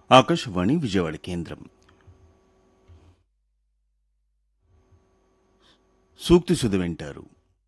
ఆకాశవాణి విజయవాడ కేంద్రం సూక్తి సుధ వింటారు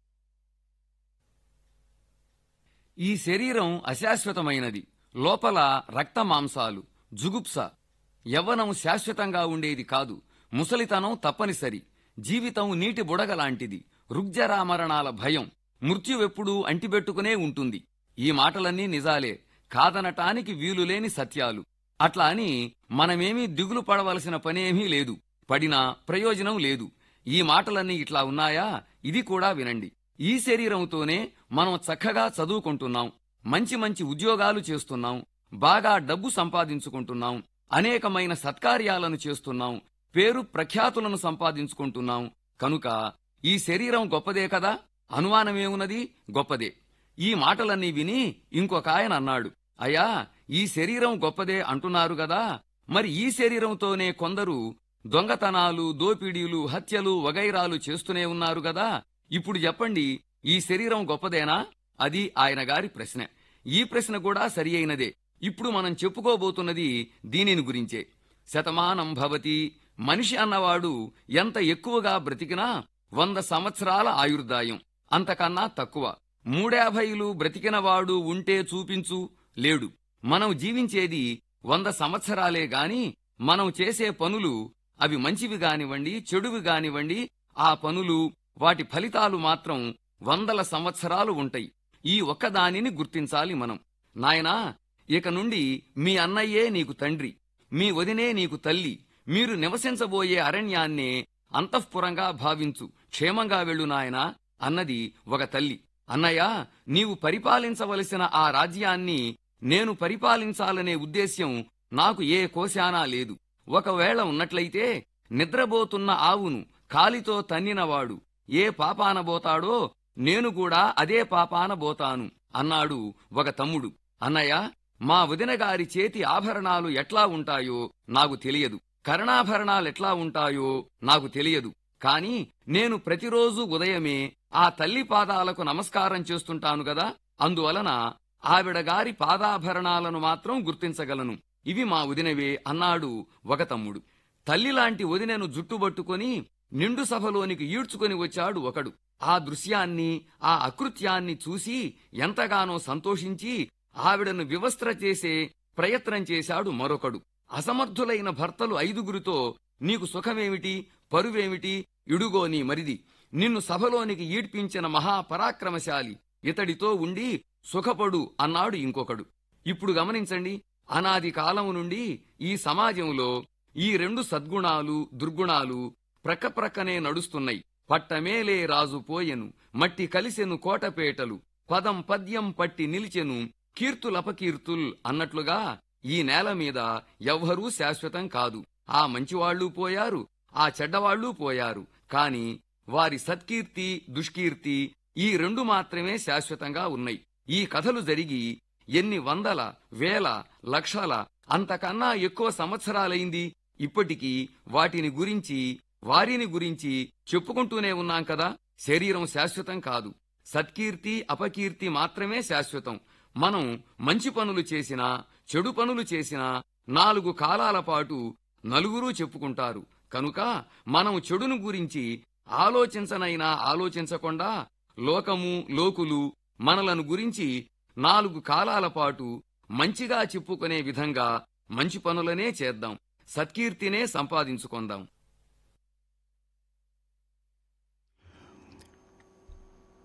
ఈ శరీరం అశాశ్వతమైనది లోపల రక్త మాంసాలు జుగుప్స యవ్వనం శాశ్వతంగా ఉండేది కాదు ముసలితనం తప్పనిసరి జీవితం నీటి బుడగలాంటిది రుగ్జరామరణాల భయం మృత్యువెప్పుడూ అంటిబెట్టుకునే ఉంటుంది ఈ మాటలన్నీ నిజాలే కాదనటానికి వీలులేని సత్యాలు అట్లా అని మనమేమీ దిగులు పడవలసిన పనేమీ లేదు పడినా ప్రయోజనం లేదు ఈ మాటలన్నీ ఇట్లా ఉన్నాయా ఇది కూడా వినండి ఈ శరీరంతోనే మనం చక్కగా చదువుకుంటున్నాం మంచి మంచి ఉద్యోగాలు చేస్తున్నాం బాగా డబ్బు సంపాదించుకుంటున్నాం అనేకమైన సత్కార్యాలను చేస్తున్నాం పేరు ప్రఖ్యాతులను సంపాదించుకుంటున్నాం కనుక ఈ శరీరం గొప్పదే కదా అనుమానమేమున్నది గొప్పదే ఈ మాటలన్నీ విని ఇంకొక ఆయన అన్నాడు అయ్యా ఈ శరీరం గొప్పదే అంటున్నారు గదా మరి ఈ శరీరంతోనే కొందరు దొంగతనాలు దోపిడీలు హత్యలు వగైరాలు చేస్తూనే ఉన్నారు గదా ఇప్పుడు చెప్పండి ఈ శరీరం గొప్పదేనా అది ఆయన గారి ప్రశ్న ఈ ప్రశ్న కూడా సరి అయినదే ఇప్పుడు మనం చెప్పుకోబోతున్నది దీనిని గురించే శతమానం భవతి మనిషి అన్నవాడు ఎంత ఎక్కువగా బ్రతికినా వంద సంవత్సరాల ఆయుర్దాయం అంతకన్నా తక్కువ మూడేభైలు బ్రతికినవాడు ఉంటే చూపించు లేడు మనం జీవించేది వంద సంవత్సరాలే గాని మనం చేసే పనులు అవి మంచివి గానివ్వండి చెడువి గానివ్వండి ఆ పనులు వాటి ఫలితాలు మాత్రం వందల సంవత్సరాలు ఉంటాయి ఈ ఒక్కదానిని గుర్తించాలి మనం నాయనా ఇక నుండి మీ అన్నయ్యే నీకు తండ్రి మీ వదినే నీకు తల్లి మీరు నివసించబోయే అరణ్యాన్నే అంతఃపురంగా భావించు క్షేమంగా వెళ్ళు నాయనా అన్నది ఒక తల్లి అన్నయ్య నీవు పరిపాలించవలసిన ఆ రాజ్యాన్ని నేను పరిపాలించాలనే ఉద్దేశ్యం నాకు ఏ కోశానా లేదు ఒకవేళ ఉన్నట్లయితే నిద్రబోతున్న ఆవును కాలితో తన్నినవాడు ఏ పాపాన బోతాడో నేను కూడా అదే పాపాన బోతాను అన్నాడు ఒక తమ్ముడు అన్నయ్య మా వదిన గారి చేతి ఆభరణాలు ఎట్లా ఉంటాయో నాకు తెలియదు కరణాభరణాలెట్లా ఉంటాయో నాకు తెలియదు కాని నేను ప్రతిరోజు ఉదయమే ఆ తల్లి పాదాలకు నమస్కారం చేస్తుంటాను గదా అందువలన ఆవిడ గారి పాదాభరణాలను మాత్రం గుర్తించగలను ఇవి మా వదినవే అన్నాడు ఒక తమ్ముడు తల్లిలాంటి వదినను జుట్టుబట్టుకొని నిండు సభలోనికి ఈడ్చుకొని వచ్చాడు ఒకడు ఆ దృశ్యాన్ని ఆ అకృత్యాన్ని చూసి ఎంతగానో సంతోషించి ఆవిడను వివస్త్ర చేసే ప్రయత్నం చేశాడు మరొకడు అసమర్థులైన భర్తలు ఐదుగురితో నీకు సుఖమేమిటి పరువేమిటి ఇడుగో నీ మరిది నిన్ను సభలోనికి ఈడ్పించిన మహాపరాక్రమశాలి ఇతడితో ఉండి సుఖపడు అన్నాడు ఇంకొకడు ఇప్పుడు గమనించండి అనాది కాలము నుండి ఈ సమాజంలో ఈ రెండు సద్గుణాలు దుర్గుణాలు ప్రక్కప్రక్కనే నడుస్తున్నాయి పట్టమేలే రాజు పోయెను మట్టి కలిసెను కోటపేటలు పదం పద్యం పట్టి నిలిచెను కీర్తులపకీర్తుల్ అన్నట్లుగా ఈ నేల మీద ఎవ్వరూ శాశ్వతం కాదు ఆ మంచివాళ్లూ పోయారు ఆ చెడ్డవాళ్లూ పోయారు కాని వారి సత్కీర్తి దుష్కీర్తి ఈ రెండు మాత్రమే శాశ్వతంగా ఉన్నాయి ఈ కథలు జరిగి ఎన్ని వందల వేల లక్షల అంతకన్నా ఎక్కువ సంవత్సరాలైంది ఇప్పటికీ వాటిని గురించి వారిని గురించి చెప్పుకుంటూనే ఉన్నాం కదా శరీరం శాశ్వతం కాదు సత్కీర్తి అపకీర్తి మాత్రమే శాశ్వతం మనం మంచి పనులు చేసినా చెడు పనులు చేసినా నాలుగు కాలాల పాటు నలుగురూ చెప్పుకుంటారు కనుక మనం చెడును గురించి ఆలోచించనైనా ఆలోచించకుండా లోకము లోకులు మనలను గురించి నాలుగు కాలాల పాటు మంచిగా చెప్పుకునే విధంగా మంచి పనులనే చేద్దాం సత్కీర్తినే సంపాదించుకుందాం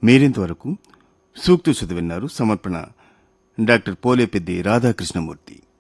మీరింతవరకు సూక్తి సుధ విన్నారు సమర్పణ డాక్టర్ పోలేపెద్ది రాధాకృష్ణమూర్తి